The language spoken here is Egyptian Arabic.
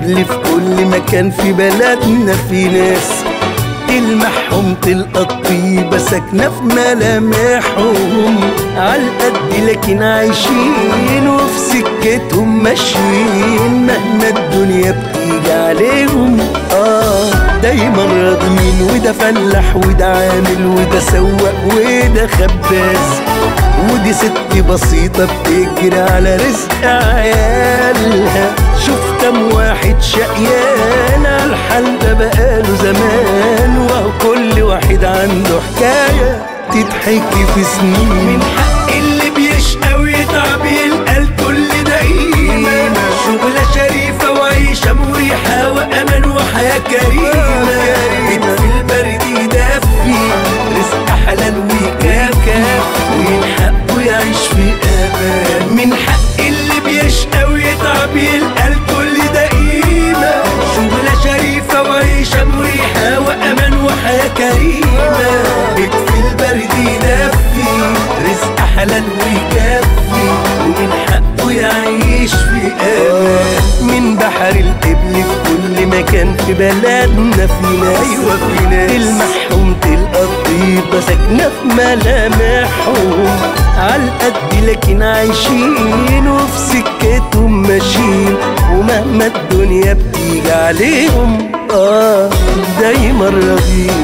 القبل في كل مكان في بلدنا في ناس تلمحهم تلقى الطيبة ساكنة في ملامحهم عالقد لكن عايشين وفي سكتهم ماشيين مهما الدنيا بتيجي عليهم اه دايما راضيين وده فلاح وده عامل وده سواق وده خباز ودي ست بسيطة بتجري على رزق عيالها شوف كم واحد شقيان على الحال ده بقاله زمان وهو كل واحد عنده حكاية تتحكي في سنين من حق اللي بيشقى ويتعب يلقى الكل ده قيمة شغلة شريفة وعيشة مريحة وأمان وحياة كريمة بيت في البرد يدفي رزق حلال ويكافي ومن حقه يعيش في أمان من حق اللي بيشقى ويتعب يلقى الكل ده قيمة شغلة شريفة وعيشة مريحة وأمان وحياة كريمة بيت في البرد يدفي رزق حلال ويكفي ومن حقه يعيش في أمان من بحر القبل في كل مكان في بلدنا في ناس أيوة في ناس. تلمحهم تلقى الطيبة ساكنة في ملامحهم عالقد لكن عايشين وفي سكتهم ماشيين ومهما الدنيا بتيجي عليهم اه دايما راضيين